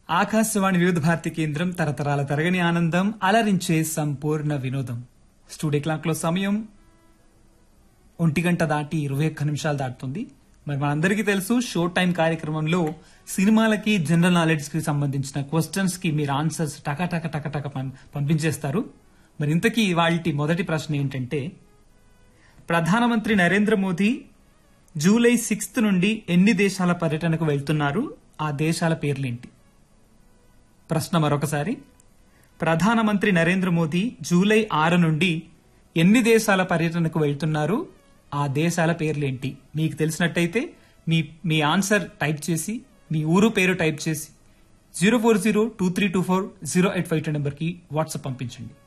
ఆకాశవాణి వివిధ భారతి కేంద్రం తరతరాల తరగని ఆనందం అలరించే సంపూర్ణ వినోదం స్టూడియో క్లాక్ లో సమయం ఒంటి గంట దాటి ఇరవై ఒక్క నిమిషాలు దాటుతుంది మరి మనందరికీ తెలుసు షో టైం కార్యక్రమంలో సినిమాలకి జనరల్ నాలెడ్జ్ కి సంబంధించిన క్వశ్చన్స్ కి మీరు ఆన్సర్స్ టక టక టక టక పం- పంపించేస్తారు మరి ఇంతకీ వాటి మొదటి ప్రశ్న ఏంటంటే ప్రధానమంత్రి నరేంద్ర మోదీ జూలై సిక్స్త్ నుండి ఎన్ని దేశాల పర్యటనకు వెళ్తున్నారు ఆ దేశాల పేర్లేంటి ప్రశ్న మరొకసారి ప్రధానమంత్రి నరేంద్ర మోదీ జూలై ఆరు నుండి ఎన్ని దేశాల పర్యటనకు వెళ్తున్నారు ఆ దేశాల పేర్లేంటి మీకు తెలిసినట్టయితే మీ మీ ఆన్సర్ టైప్ చేసి మీ ఊరు పేరు టైప్ చేసి zero four zero two three two four zero eight five two నెంబర్కి వాట్సాప్ పంపించండి